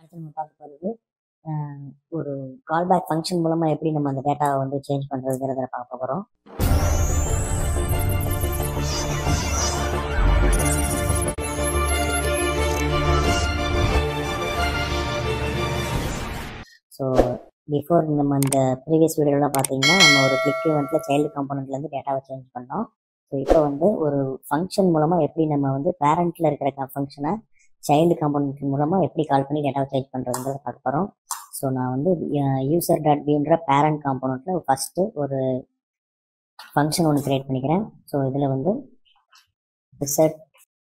அடுத்து நம்ம பார்க்க போகிறது ஒரு கால்பேக் ஃபங்க்ஷன் மூலமாக எப்படி நம்ம அந்த டேட்டாவை வந்து சேஞ்ச் பண்ணுறதுங்கிறத பார்க்க போகிறோம் ஸோ பிஃபோர் நம்ம இந்த ப்ரீவியஸ் வீடியோலாம் பார்த்தீங்கன்னா நம்ம ஒரு கிளிக் ஈவெண்ட்டில் சைல்டு காம்பனண்ட்லேருந்து டேட்டாவை சேஞ்ச் பண்ணோம் ஸோ இப்போ வந்து ஒரு ஃபங்க்ஷன் மூலமாக எப்படி நம்ம வந்து பேரண்ட்டில் இருக்கிற ஃபங்க்ஷனை சைல்டு காம்பனண்ட் மூலமாக எப்படி கால் பண்ணி டேட்டாவை சேஞ்ச் பண்ணுறதுங்கிறத பார்க்க போகிறோம் ஸோ நான் வந்து யூசர் டாட் வியூன்ற பேரண்ட் காம்பனண்ட்டில் ஃபஸ்ட்டு ஒரு ஃபங்க்ஷன் ஒன்று க்ரியேட் பண்ணிக்கிறேன் ஸோ இதில் வந்து ரிசர்ட்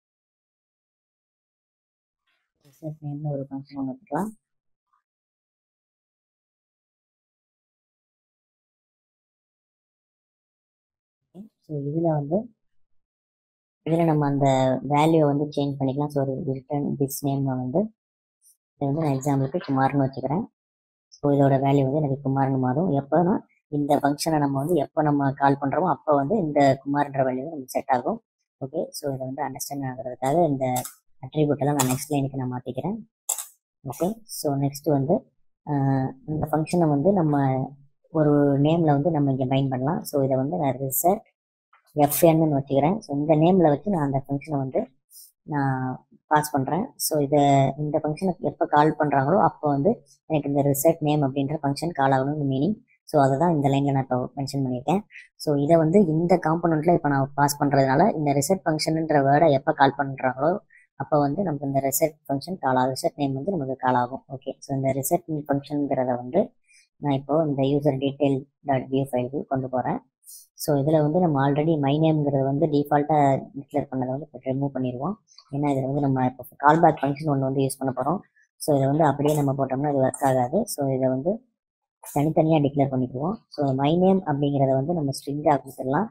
ரிசர்ட் நேம்னு ஒரு ஃபங்க்ஷன் ஒன்று வச்சுக்கலாம் ஸோ இதில் வந்து இதில் நம்ம அந்த வேல்யூவை வந்து சேஞ்ச் பண்ணிக்கலாம் ஸோ ஒரு ரிட்டர்ன் திஸ் நேம் வந்து இதை வந்து நான் எக்ஸாம்பிளுக்கு குமார்னு வச்சுக்கிறேன் ஸோ இதோட வேல்யூ வந்து எனக்கு குமார்னு மாறும் எப்போனா இந்த ஃபங்க்ஷனை நம்ம வந்து எப்போ நம்ம கால் பண்ணுறோமோ அப்போ வந்து இந்த குமார்ன்ற வேல்யூ நமக்கு செட் ஆகும் ஓகே ஸோ இதை வந்து அண்டர்ஸ்டாண்ட் ஆகிறதுக்காக இந்த அட்ரிபியூட்டெல்லாம் நான் நெக்ஸ்ட் லைனுக்கு நான் மாற்றிக்கிறேன் ஓகே ஸோ நெக்ஸ்ட் வந்து இந்த ஃபங்க்ஷனை வந்து நம்ம ஒரு நேமில் வந்து நம்ம இங்கே பைண்ட் பண்ணலாம் ஸோ இதை வந்து நான் ரிசர்ட் எஃப்என்னு வச்சுக்கிறேன் ஸோ இந்த நேமில் வச்சு நான் அந்த ஃபங்க்ஷனை வந்து நான் பாஸ் பண்ணுறேன் ஸோ இதை இந்த ஃபங்க்ஷனுக்கு எப்போ கால் பண்ணுறாங்களோ அப்போ வந்து எனக்கு இந்த ரிசர்ட் நேம் அப்படின்ற ஃபங்க்ஷன் கால் ஆகணும்னு மீனிங் ஸோ அதை தான் இந்த லைனில் நான் இப்போ மென்ஷன் பண்ணியிருக்கேன் ஸோ இதை வந்து இந்த காம்பனண்ட்டில் இப்போ நான் பாஸ் பண்ணுறதுனால இந்த ரிசர்ட் ஃபங்க்ஷனுன்ற வேர்டை எப்போ கால் பண்ணுறாங்களோ அப்போ வந்து நமக்கு இந்த ரிசர்ட் ஃபங்க்ஷன் கால் ஆகும் ரிசர்ட் நேம் வந்து நமக்கு கால் ஆகும் ஓகே ஸோ இந்த ரிசர்ட் ஃபங்க்ஷனுங்கிறத வந்து நான் இப்போது இந்த யூசர் டீட்டெயில் டாட் வியூ ஃபைலுக்கு கொண்டு போகிறேன் ஸோ இதில் வந்து நம்ம ஆல்ரெடி மை நேம்ங்கிறது வந்து டிஃபால்ட்டாக டிக்ளேர் பண்ணதை வந்து இப்போ ரிமூவ் பண்ணிடுவோம் ஏன்னா இதில் வந்து நம்ம இப்போ கால் பேக் ஃபங்க்ஷன் ஒன்று வந்து யூஸ் பண்ண போகிறோம் ஸோ இதை வந்து அப்படியே நம்ம போட்டோம்னா இது ஒர்க் ஆகாது ஸோ இதை வந்து தனித்தனியாக டிக்ளேர் பண்ணிக்குவோம் ஸோ மை நேம் அப்படிங்கிறத வந்து நம்ம ஸ்ட்ரிங்காக கொடுத்துடலாம்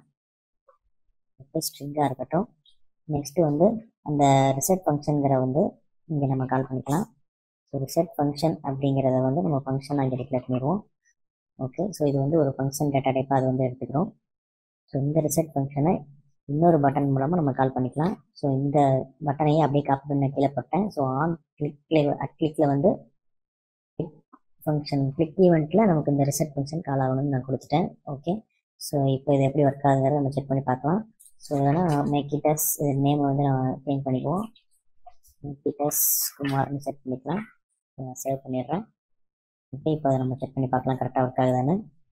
ஓகே ஸ்ட்ரிங்காக இருக்கட்டும் நெக்ஸ்ட்டு வந்து அந்த ரிசெட் ஃபங்க்ஷனுங்கிற வந்து இங்கே நம்ம கால் பண்ணிக்கலாம் ஸோ ரிசெட் ஃபங்க்ஷன் அப்படிங்கிறத வந்து நம்ம ஃபங்க்ஷன் அங்கே டிக்ளேர் பண்ணிடுவோம் ஓகே ஸோ இது வந்து ஒரு ஃபங்க்ஷன் டேட்டா டைப்பாக அதை வந்து எடுத்துக்கிறோம் ஸோ இந்த ரிசெட் ஃபங்க்ஷனை இன்னொரு பட்டன் மூலமாக நம்ம கால் பண்ணிக்கலாம் ஸோ இந்த பட்டனையே அப்படியே காப்பி பண்ண கீழே போட்டேன் ஸோ ஆன் கிளிக்கில் கிளிக்கில் வந்து ஃபங்க்ஷன் கிளிக் ஈவெண்ட்டில் நமக்கு இந்த ரிசெட் ஃபங்க்ஷன் கால் ஆகணும்னு நான் கொடுத்துட்டேன் ஓகே ஸோ இப்போ இது எப்படி ஒர்க் ஆகுங்கிறத நம்ம செக் பண்ணி பார்க்கலாம் ஸோ இதெல்லாம் மேக்கிட்டஸ் இது நேமை வந்து நான் சேஞ்ச் பண்ணிக்குவோம் மேக்கிட்டஸ் குமார்னு செட் பண்ணிக்கலாம் சேவ் பண்ணிடுறேன் ஓகே இப்போ அதை நம்ம செக் பண்ணி பார்க்கலாம் கரெக்டாக ஒர்க் ஆகுதான்னு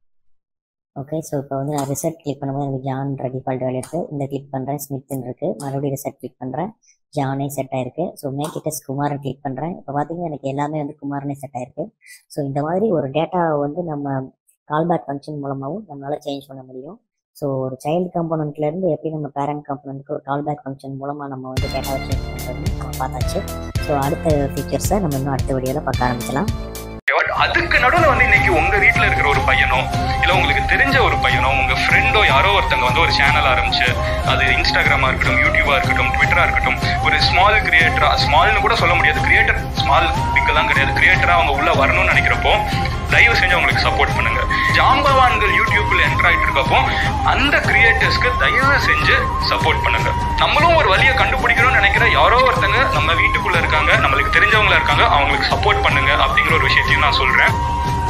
ஓகே ஸோ இப்போ வந்து நான் ரிசெட் கிளிக் பண்ணும்போது எனக்கு ஜான்ற டிஃபால்ட் வேல்யூ இருக்குது இந்த கிளிக் பண்ணுறேன் ஸ்மித்னு இருக்குது மறுபடியும் ரிசெட் கிளிக் பண்ணுறேன் ஜானே செட் ஆயிருக்கு ஸோ மேக் இட்டஸ் குமாரன் கிளிக் பண்ணுறேன் இப்போ பார்த்தீங்கன்னா எனக்கு எல்லாமே வந்து குமாரனே செட் ஆயிருக்கு ஸோ இந்த மாதிரி ஒரு டேட்டாவை வந்து நம்ம கால்பேக் ஃபங்க்ஷன் மூலமாகவும் நம்மளால் சேஞ்ச் பண்ண முடியும் ஸோ ஒரு சைல்டு காம்பனண்ட்லேருந்து எப்படி நம்ம பேரண்ட் காம்பனண்ட்டுக்கு ஒரு கால்பேக் ஃபங்க்ஷன் மூலமாக நம்ம வந்து டேட்டாவை சேஞ்ச் பண்ணுறது நம்ம பார்த்தாச்சு ஸோ அடுத்த ஃபீச்சர்ஸை நம்ம இன்னும் அடுத்த வீடியோவில் பார்க்க ஆரம்பிக்கலாம் அதுக்கு நடுவில் வந்து இன்னைக்கு உங்க வீட்டில் இருக்கிற ஒரு பையனோ இல்லை உங்களுக்கு தெரிஞ்ச ஒரு பையனோ உங்க ஃப்ரெண்டோ யாரோ ஒருத்தங்க வந்து ஒரு சேனல் ஆரம்பிச்சு அது இன்ஸ்டாகிராமா இருக்கட்டும் யூடியூபா இருக்கட்டும் ட்விட்டரா இருக்கட்டும் ஒரு ஸ்மால் கிரியேட்டரா ஸ்மால்னு கூட சொல்ல முடியாது கிரியேட்டர் ஸ்மால் பிக்கெல்லாம் கிடையாது கிரியேட்டரா அவங்க உள்ள வரணும்னு நினைக்கிறப்போ தயவு செஞ்சு அவங்களுக்கு சப்போர்ட் பண்ணுங்க ஜாம்பவான்கள் யூடியூப்ல என்டர் ஆயிட்டு இருக்கப்போ அந்த கிரியேட்டர்ஸ்க்கு தயவு செஞ்சு சப்போர்ட் பண்ணுங்க நம்மளும் ஒரு வழியை கண்டுபிடிக்கணும்னு நினைக்கிற யாரோ ஒருத்தங்க நம்ம வீட்டுக்குள்ள இருக்காங்க நம்மளுக்கு தெரிஞ்சவங்களா இருக்காங்க அவங்களுக்கு சப்போர்ட் பண்ணுங்க அப்படிங்கிற ஒரு விஷயத்தையும் நான் சொல்றேன்